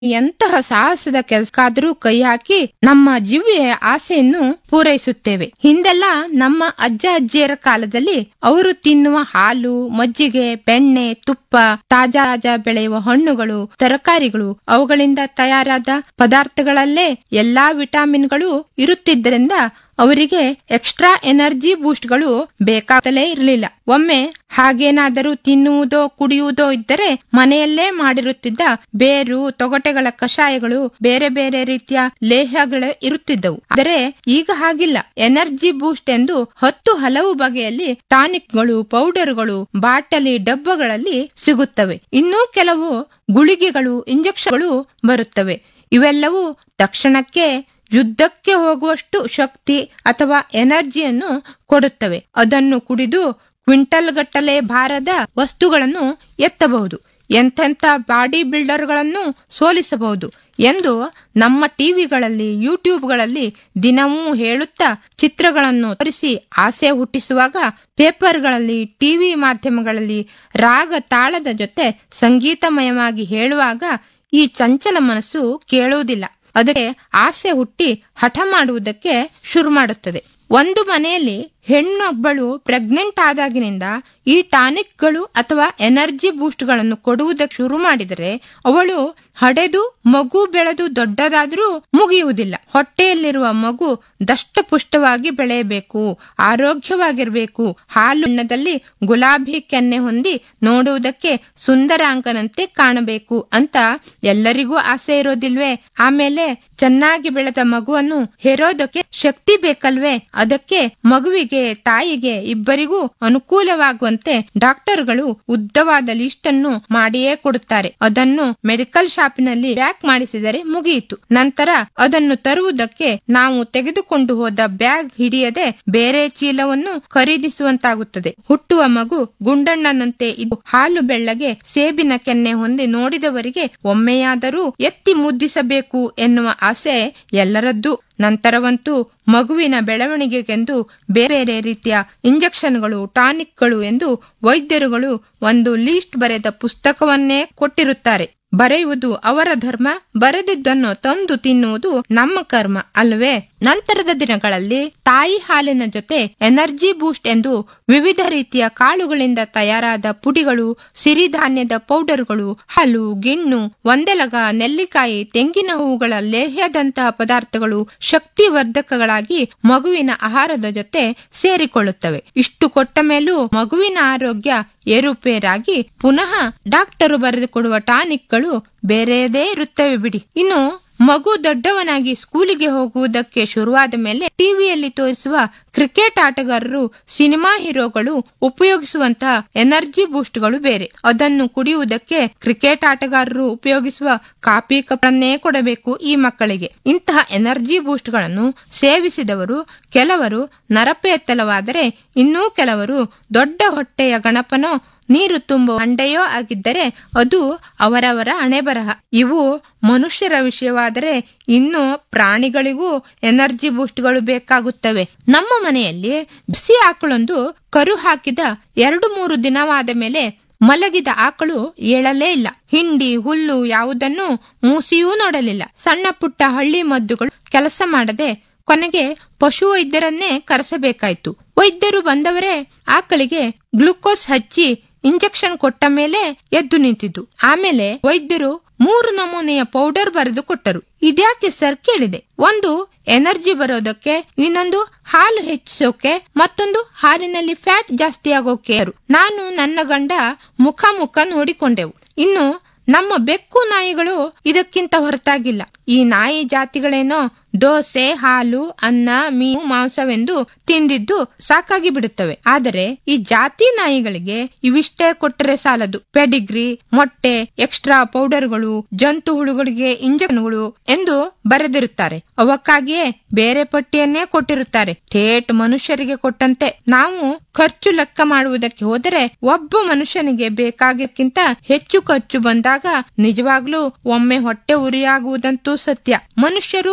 ಎಂತಹ ಸಾಹಸದ ಕೆಲಸಕ್ಕಾದರೂ ಕೈ ಹಾಕಿ ನಮ್ಮ ಜೀವಿಯ ಆಸೆಯನ್ನು ಪೂರೈಸುತ್ತೇವೆ ಹಿಂದೆಲ್ಲ ನಮ್ಮ ಅಜ್ಜ ಅಜ್ಜಿಯರ ಕಾಲದಲ್ಲಿ ಅವರು ತಿನ್ನುವ ಹಾಲು ಮಜ್ಜಿಗೆ ಬೆಣ್ಣೆ ತುಪ್ಪ ತಾಜಾ ತಾಜಾ ಬೆಳೆಯುವ ಹಣ್ಣುಗಳು ತರಕಾರಿಗಳು ಅವುಗಳಿಂದ ತಯಾರಾದ ಪದಾರ್ಥಗಳಲ್ಲೇ ಎಲ್ಲಾ ವಿಟಾಮಿನ್ಗಳು ಇರುತ್ತಿದ್ದರಿಂದ ಅವರಿಗೆ ಎಕ್ಸ್ಟ್ರಾ ಎನರ್ಜಿ ಬೂಸ್ಟ್ಗಳು ಬೇಕಾಗಲೇ ಇರಲಿಲ್ಲ ಒಮ್ಮೆ ಹಾಗೇನಾದರೂ ತಿನ್ನುವುದೋ ಕುಡಿಯುವುದೋ ಇದ್ದರೆ ಮನೆಯಲ್ಲೇ ಮಾಡಿರುತ್ತಿದ್ದ ಬೇರು ತೊಗಟೆಗಳ ಕಷಾಯಗಳು ಬೇರೆ ಬೇರೆ ರೀತಿಯ ಲೇಹಗಳು ಇರುತ್ತಿದ್ದವು ಆದರೆ ಈಗ ಹಾಗಿಲ್ಲ ಎನರ್ಜಿ ಬೂಸ್ಟ್ ಎಂದು ಹತ್ತು ಹಲವು ಬಗೆಯಲ್ಲಿ ಟಾನಿಕ್ಗಳು ಪೌಡರ್ಗಳು ಬಾಟಲಿ ಡಬ್ಬಗಳಲ್ಲಿ ಸಿಗುತ್ತವೆ ಇನ್ನೂ ಕೆಲವು ಗುಳಿಗೆಗಳು ಇಂಜೆಕ್ಷನ್ಗಳು ಬರುತ್ತವೆ ಇವೆಲ್ಲವೂ ತಕ್ಷಣಕ್ಕೆ ಯುದ್ಧಕ್ಕೆ ಹೋಗುವಷ್ಟು ಶಕ್ತಿ ಅಥವಾ ಎನರ್ಜಿಯನ್ನು ಕೊಡುತ್ತವೆ ಅದನ್ನು ಕುಡಿದು ಕ್ವಿಂಟಲ್ ಗಟ್ಟಲೆ ಭಾರದ ವಸ್ತುಗಳನ್ನು ಎತ್ತಬಹುದು ಎಂತೆಂಥ ಬಾಡಿ ಬಿಲ್ಡರ್ಗಳನ್ನು ಸೋಲಿಸಬಹುದು ಎಂದು ನಮ್ಮ ಟಿವಿಗಳಲ್ಲಿ ಯೂಟ್ಯೂಬ್ಗಳಲ್ಲಿ ದಿನವೂ ಹೇಳುತ್ತಾ ಚಿತ್ರಗಳನ್ನು ತೋರಿಸಿ ಆಸೆ ಹುಟ್ಟಿಸುವಾಗ ಪೇಪರ್ಗಳಲ್ಲಿ ಟಿವಿ ಮಾಧ್ಯಮಗಳಲ್ಲಿ ರಾಗ ತಾಳದ ಜೊತೆ ಸಂಗೀತಮಯವಾಗಿ ಹೇಳುವಾಗ ಈ ಚಂಚಲ ಮನಸ್ಸು ಕೇಳುವುದಿಲ್ಲ ಅದಕ್ಕೆ ಆಸೆ ಹುಟ್ಟಿ ಹಠ ಮಾಡುವುದಕ್ಕೆ ಶುರು ಮಾಡುತ್ತದೆ ಒಂದು ಮನೆಯಲ್ಲಿ ಹೆಣ್ಣೊಬ್ಬಳು ಪ್ರೆಗ್ನೆಂಟ್ ಆದಾಗಿನಿಂದ ಈ ಟಾನಿಕ್ಗಳು ಅಥವಾ ಎನರ್ಜಿ ಬೂಸ್ಟ್ಗಳನ್ನು ಕೊಡುವುದಕ್ಕೆ ಶುರು ಮಾಡಿದರೆ ಅವಳು ಹಡೆದು ಮಗು ಬೆಳೆದು ದೊಡ್ಡದಾದರೂ ಮುಗಿಯುವುದಿಲ್ಲ ಹೊಟ್ಟೆಯಲ್ಲಿರುವ ಮಗು ದಷ್ಟಪುಷ್ಟವಾಗಿ ಬೆಳೆಯಬೇಕು ಆರೋಗ್ಯವಾಗಿರಬೇಕು ಹಾಲು ಬಣ್ಣದಲ್ಲಿ ಗುಲಾಬಿ ಕೆನ್ನೆ ಹೊಂದಿ ನೋಡುವುದಕ್ಕೆ ಸುಂದರಾಂಗನಂತೆ ಕಾಣಬೇಕು ಅಂತ ಎಲ್ಲರಿಗೂ ಆಸೆ ಇರೋದಿಲ್ವೇ ಆಮೇಲೆ ಚೆನ್ನಾಗಿ ಬೆಳೆದ ಮಗುವನ್ನು ಹೆರೋದಕ್ಕೆ ಶಕ್ತಿ ಬೇಕಲ್ವೇ ಅದಕ್ಕೆ ಮಗುವಿಗೆ ತಾಯಿಗೆ ಇಬ್ಬರಿಗೂ ಅನುಕೂಲವಾಗುವಂತೆ ಡಾಕ್ಟರ್ಗಳು ಉದ್ದವಾದ ಲಿಸ್ಟ್ ಅನ್ನು ಮಾಡಿಯೇ ಕೊಡುತ್ತಾರೆ ಅದನ್ನು ಮೆಡಿಕಲ್ ಶಾಪಿನಲ್ಲಿ ಪ್ಯಾಕ್ ಮಾಡಿಸಿದರೆ ಮುಗಿಯಿತು ನಂತರ ಅದನ್ನು ತರುವುದಕ್ಕೆ ನಾವು ತೆಗೆದುಕೊಂಡು ಹೋದ ಬ್ಯಾಗ್ ಹಿಡಿಯದೆ ಬೇರೆ ಚೀಲವನ್ನು ಖರೀದಿಸುವಂತಾಗುತ್ತದೆ ಹುಟ್ಟುವ ಮಗು ಗುಂಡಣ್ಣನಂತೆ ಇದು ಹಾಲು ಬೆಳ್ಳಗೆ ಸೇಬಿನ ಕೆನ್ನೆ ಹೊಂದಿ ನೋಡಿದವರಿಗೆ ಒಮ್ಮೆಯಾದರೂ ಎತ್ತಿ ಮುದ್ದಿಸಬೇಕು ಎನ್ನುವ ಆಸೆ ಎಲ್ಲರದ್ದು ನಂತರವಂತೂ ಮಗುವಿನ ಬೆಳವಣಿಗೆಗೆಂದು ಬೇರೆ ಬೇರೆ ರೀತಿಯ ಇಂಜೆಕ್ಷನ್ಗಳು ಟಾನಿಕ್ಗಳು ಎಂದು ವೈದ್ಯರುಗಳು ಒಂದು ಲೀಸ್ಟ್ ಬರೆದ ಪುಸ್ತಕವನ್ನೇ ಕೊಟ್ಟಿರುತ್ತಾರೆ ಬರೆಯುವುದು ಅವರ ಧರ್ಮ ಬರೆದಿದ್ದನ್ನು ತಂದು ತಿನ್ನುವುದು ನಮ್ಮ ಕರ್ಮ ಅಲ್ವೇ ನಂತರದ ದಿನಗಳಲ್ಲಿ ತಾಯಿ ಹಾಲಿನ ಜೊತೆ ಎನರ್ಜಿ ಬೂಸ್ಟ್ ಎಂದು ವಿವಿಧ ರೀತಿಯ ಕಾಳುಗಳಿಂದ ತಯಾರಾದ ಪುಡಿಗಳು ಸಿರಿಧಾನ್ಯದ ಪೌಡರ್ಗಳು ಹಾಲು ಗಿಣ್ಣು ಒಂದೆಲಗ ನೆಲ್ಲಿಕಾಯಿ ತೆಂಗಿನ ಹೂಗಳ ಲೇಹ್ಯದಂತಹ ಪದಾರ್ಥಗಳು ಶಕ್ತಿವರ್ಧಕಗಳಾಗಿ ಮಗುವಿನ ಆಹಾರದ ಜೊತೆ ಸೇರಿಕೊಳ್ಳುತ್ತವೆ ಇಷ್ಟು ಕೊಟ್ಟ ಮೇಲೂ ಮಗುವಿನ ಆರೋಗ್ಯ ಏರುಪೇರಾಗಿ ಪುನಃ ಡಾಕ್ಟರು ಬರೆದುಕೊಡುವ ಟಾನಿಕ್ಗಳು ಬೇರೆಯದೇ ಇರುತ್ತವೆ ಬಿಡಿ ಇನ್ನು ಮಗು ದೊಡ್ಡವನಾಗಿ ಸ್ಕೂಲಿಗೆ ಹೋಗುವುದಕ್ಕೆ ಶುರುವಾದ ಮೇಲೆ ಟಿವಿಯಲ್ಲಿ ತೋರಿಸುವ ಕ್ರಿಕೆಟ್ ಆಟಗಾರರು ಸಿನಿಮಾ ಹೀರೋಗಳು ಉಪಯೋಗಿಸುವಂತಹ ಎನರ್ಜಿ ಬೂಸ್ಟ್ಗಳು ಬೇರೆ ಅದನ್ನು ಕುಡಿಯುವುದಕ್ಕೆ ಕ್ರಿಕೆಟ್ ಆಟಗಾರರು ಉಪಯೋಗಿಸುವ ಕಾಪಿ ಕಪ್ಪನ್ನೇ ಕೊಡಬೇಕು ಈ ಮಕ್ಕಳಿಗೆ ಇಂತಹ ಎನರ್ಜಿ ಬೂಸ್ಟ್ಗಳನ್ನು ಸೇವಿಸಿದವರು ಕೆಲವರು ನರಪೇತ್ತಲವಾದರೆ ಇನ್ನೂ ಕೆಲವರು ದೊಡ್ಡ ಹೊಟ್ಟೆಯ ಗಣಪನೋ ನೀರು ತುಂಬುವ ಹಂಡೆಯೋ ಆಗಿದ್ದರೆ ಅದು ಅವರವರ ಹಣೆಬರಹ ಇವು ಮನುಷ್ಯರ ವಿಷಯವಾದರೆ ಇನ್ನು ಪ್ರಾಣಿಗಳಿಗೂ ಎನರ್ಜಿ ಬೂಸ್ಟ್ಗಳು ಬೇಕಾಗುತ್ತವೆ ನಮ್ಮ ಮನೆಯಲ್ಲಿ ಬಿಸಿ ಆಕಳೊಂದು ಕರು ಹಾಕಿದ ಎರಡು ಮೂರು ದಿನವಾದ ಮೇಲೆ ಮಲಗಿದ ಆಕಳು ಏಳಲೇ ಇಲ್ಲ ಹಿಂಡಿ ಹುಲ್ಲು ಯಾವುದನ್ನು ಮೂಸಿಯೂ ನೋಡಲಿಲ್ಲ ಸಣ್ಣ ಪುಟ್ಟ ಹಳ್ಳಿ ಮದ್ದುಗಳು ಕೆಲಸ ಮಾಡದೆ ಕೊನೆಗೆ ಪಶು ವೈದ್ಯರನ್ನೇ ಕರೆಸಬೇಕಾಯ್ತು ವೈದ್ಯರು ಬಂದವರೇ ಆಕಳಿಗೆ ಗ್ಲುಕೋಸ್ ಹಚ್ಚಿ ಇಂಜೆಕ್ಷನ್ ಕೊಟ್ಟ ಮೇಲೆ ಎದ್ದು ನಿಂತಿದ್ದು ಆಮೇಲೆ ವೈದ್ಯರು ಮೂರು ನಮೂನೆಯ ಪೌಡರ್ ಬರೆದು ಕೊಟ್ಟರು ಇದ್ಯಾಕೆ ಸರ್ ಕೇಳಿದೆ ಒಂದು ಎನರ್ಜಿ ಬರೋದಕ್ಕೆ ಇನ್ನೊಂದು ಹಾಲು ಹೆಚ್ಚಿಸೋಕೆ ಮತ್ತೊಂದು ಹಾಲಿನಲ್ಲಿ ಫ್ಯಾಟ್ ಜಾಸ್ತಿ ಆಗೋಕೆ ನಾನು ನನ್ನ ಗಂಡ ಮುಖ ಮುಖ ನೋಡಿಕೊಂಡೆವು ಇನ್ನು ನಮ್ಮ ಬೆಕ್ಕು ನಾಯಿಗಳು ಇದಕ್ಕಿಂತ ಹೊರತಾಗಿಲ್ಲ ಈ ನಾಯಿ ಜಾತಿಗಳೇನೋ ದೋಸೆ ಹಾಲು ಅನ್ನ ಮೀನು ಮಾಂಸವೆಂದು ತಿಂದಿದ್ದು ಸಾಕಾಗಿ ಬಿಡುತ್ತವೆ ಆದರೆ ಈ ಜಾತಿ ನಾಯಿಗಳಿಗೆ ಇವಿಷ್ಟೇ ಕೊಟ್ಟರೆ ಸಾಲದು ಪೆಡಿಗ್ರಿ ಮೊಟ್ಟೆ ಎಕ್ಸ್ಟ್ರಾ ಪೌಡರ್ಗಳು ಜಂತು ಹುಳುಗಳಿಗೆ ಇಂಜೆಕ್ಷನ್ಗಳು ಎಂದು ಬರೆದಿರುತ್ತಾರೆ ಅವಕ್ಕಾಗಿಯೇ ಬೇರೆ ಪಟ್ಟಿಯನ್ನೇ ಕೊಟ್ಟಿರುತ್ತಾರೆ ಥೇಟ್ ಮನುಷ್ಯರಿಗೆ ಕೊಟ್ಟಂತೆ ನಾವು ಖರ್ಚು ಲೆಕ್ಕ ಮಾಡುವುದಕ್ಕೆ ಹೋದರೆ ಒಬ್ಬ ಮನುಷ್ಯನಿಗೆ ಬೇಕಾಗಿಕ್ಕಿಂತ ಹೆಚ್ಚು ಖರ್ಚು ಬಂದಾಗ ನಿಜವಾಗ್ಲೂ ಒಮ್ಮೆ ಹೊಟ್ಟೆ ಉರಿಯಾಗುವುದಂತೂ ಸತ್ಯ ಮನುಷ್ಯರು ಪ್ರಾಣಿಗಳ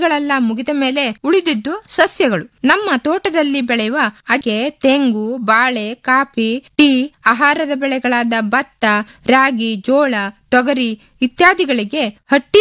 ಪ್ರಾಣಿಗಳೆಲ್ಲ ಮುಗಿದ ಮೇಲೆ ಉಳಿದಿದ್ದು ಸಸ್ಯಗಳು ನಮ್ಮ ತೋಟದಲ್ಲಿ ಬೆಳೆಯುವ ಅಡಿಕೆ ತೆಂಗು ಬಾಳೆ ಕಾಫಿ ಟೀ ಆಹಾರದ ಬೆಳೆಗಳಾದ ಭತ್ತ ರಾಗಿ ಜೋಳ ತೊಗರಿ ಇತ್ಯಾದಿಗಳಿಗೆ ಹಟ್ಟಿ